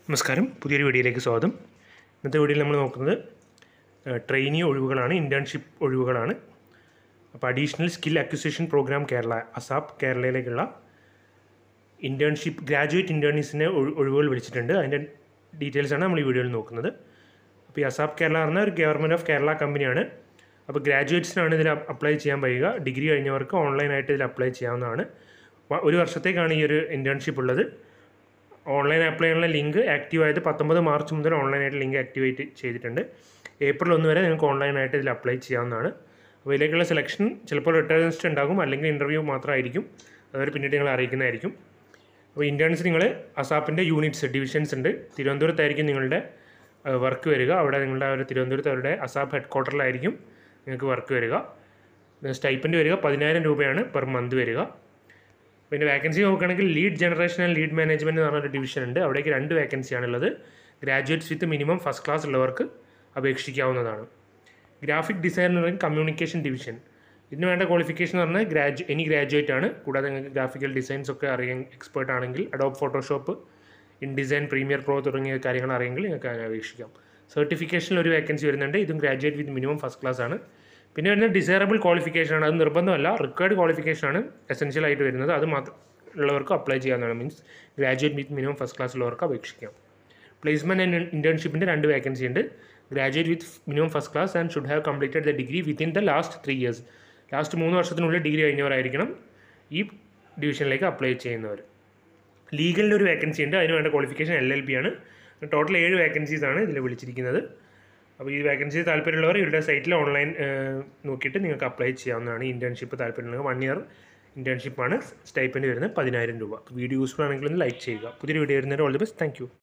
നമസ്കാരം പുതിയൊരു വീഡിയോയിലേക്ക് സ്വാഗതം ഇന്നത്തെ വീഡിയോയിൽ നമ്മൾ നോക്കുന്നത് ട്രെയിനി ഒഴിവുകളാണ് ഇൻറ്റേൺഷിപ്പ് ഒഴിവുകളാണ് അപ്പോൾ additional skill acquisition programme Kerala ASAP കേരളയിലേക്കുള്ള ഇൻറ്റേൺഷിപ്പ് ഗ്രാജുവേറ്റ് ഇൻറ്റേൺസിനെ ഒഴിവുകൾ വിളിച്ചിട്ടുണ്ട് അതിൻ്റെ ഡീറ്റെയിൽസാണ് നമ്മൾ ഈ വീഡിയോയിൽ നോക്കുന്നത് അപ്പോൾ ഈ അസാപ്പ് കേരള പറഞ്ഞ ഒരു ഗവൺമെൻറ് ഓഫ് കേരള കമ്പനിയാണ് അപ്പോൾ ഗ്രാജുവേറ്റ്സിനാണ് ഇതിൽ അപ്ലൈ ചെയ്യാൻ കഴിയുക ഡിഗ്രി കഴിഞ്ഞവർക്ക് ഓൺലൈനായിട്ട് ഇതിൽ അപ്ലൈ ചെയ്യാവുന്നതാണ് വ- ഒരു വർഷത്തേക്കാണ് ഈ ഒരു ഇൻറ്റേൺഷിപ്പ് ഉള്ളത് ഓൺലൈൻ അപ്ലൈ ചെയ്യാനുള്ള ലിങ്ക് ആക്റ്റീവ് ആയത് പത്തൊമ്പത് മാർച്ച് മുതൽ ഓൺലൈനായിട്ട് ലിങ്ക് ആക്ടിവേറ്റ് ചെയ്തിട്ടുണ്ട് ഏപ്രിൽ ഒന്ന് വരെ നിങ്ങൾക്ക് ഓൺലൈനായിട്ട് ഇതിൽ അപ്ലൈ ചെയ്യാവുന്നതാണ് അപ്പോൾ ഇതിലേക്കുള്ള സെലക്ഷൻ ചിലപ്പോൾ റിട്ടേൺ ലിസ്റ്റ് ഉണ്ടാകും അല്ലെങ്കിൽ ഇൻ്റർവ്യൂ മാത്രമായിരിക്കും അതൊരു പിന്നീട് നിങ്ങൾ അറിയിക്കുന്നതായിരിക്കും അപ്പോൾ ഇൻറ്റേൺസ് നിങ്ങൾ അസാപ്പിൻ്റെ യൂണിറ്റ്സ് ഡിവിഷൻസ് ഉണ്ട് തിരുവനന്തപുരത്തായിരിക്കും നിങ്ങളുടെ വർക്ക് വരിക അവിടെ നിങ്ങളുടെ ആ ഒരു തിരുവനന്തപുരത്ത് അവരുടെ അസാപ്പ് ഹെഡ് ക്വാർട്ടറിലായിരിക്കും നിങ്ങൾക്ക് വർക്ക് വരിക സ്റ്റൈപ്പൻഡ് വരിക പതിനായിരം രൂപയാണ് പെർ മന്ത് വരിക പിന്നെ വാക്കൻസി നോക്കുകയാണെങ്കിൽ lead generation and lead management എന്ന് പറഞ്ഞൊരു ഡിവിഷൻ ഉണ്ട് അവിടേക്ക് രണ്ട് വാക്കൻസിയാണുള്ളത് graduates with minimum first class ഉള്ളവർക്ക് അപേക്ഷിക്കാവുന്നതാണ് graphic designer and communication division ഇതിന് വേണ്ട ക്വാളിഫിക്കേഷൻ എന്ന് പറഞ്ഞാൽ ഗ്രാജു എനി ഗ്രാജുവേറ്റ് ആണ് കൂടാതെ നിങ്ങൾക്ക് ഗ്രാഫിക്കൽ ഡിസൈൻസ് ഒക്കെ അറിയാൻ എക്സ്പേർട്ട് ആണെങ്കിൽ Adobe Photoshop InDesign Premiere Pro തുടങ്ങിയ കാര്യങ്ങൾ അറിയെങ്കിൽ നിങ്ങൾക്ക് അതിനെ അപേക്ഷിക്കാം സർട്ടിഫിക്കേഷനിൽ ഒരു വേക്കൻസി വരുന്നുണ്ട് ഇതും graduate with minimum first class ആണ് പിന്നെ വരുന്നത് ഡിസൈറബിൾ ക്വാളിഫിക്കേഷൻ ആണ് അത് നിർബന്ധമല്ല റിക്വയർഡ് ക്വാളിഫിക്കേഷൻ ആണ് എസെൻഷ്യൽ ആയിട്ട് വരുന്നത് അത് മാത്രം ഉള്ളവർക്ക് അപ്ലൈ ചെയ്യാവുന്നതാണ് means graduate with minimum first class ഉള്ളവർക്ക് അപേക്ഷിക്കാം പ്ലേസ്മെൻറ്റ് ആൻഡ് ഇൻറ്റേൺഷിപ്പിൻ്റെ രണ്ട് വേക്കൻസി ഉണ്ട് graduate with minimum first class and should have completed the degree within the last three years last മൂന്ന് വർഷത്തിനുള്ളിൽ ഡിഗ്രി കഴിഞ്ഞവരായിരിക്കണം ഈ ഡിവിഷനിലേക്ക് അപ്ലൈ ചെയ്യുന്നവർ ലീഗലിൻ്റെ ഒരു വേക്കൻസി ഉണ്ട് അതിന് വേണ്ട ക്വാളിഫിക്കേഷൻ എൽ എൽ ബി ആണ് ടോട്ടൽ ഏഴ് വേക്കൻസീസ് ആണ് ഇതിൽ വിളിച്ചിരിക്കുന്നത് അപ്പോൾ ഈ വേക്കൻസി താല്പര്യമുള്ളവർ ഇവരുടെ സൈറ്റിൽ ഓൺലൈൻ നോക്കിയിട്ട് നിങ്ങൾക്ക് അപ്ലൈ ചെയ്യാവുന്നതാണ് ഇൻറ്റേൺഷിപ്പ് താല്പര്യമുള്ളത് വൺ ഇയർ ഇൻറ്റേൺഷിപ്പാണ് സ്റ്റൈപ്പൻഡ് വരുന്നത് പതിനായിരം രൂപ വീഡിയോ യൂസ്ഫുൾ ആണെങ്കിൽ ഒന്ന് ലൈക്ക് ചെയ്യുക പുതിയൊരു വീഡിയോ വരുന്നതിന് all the best thank U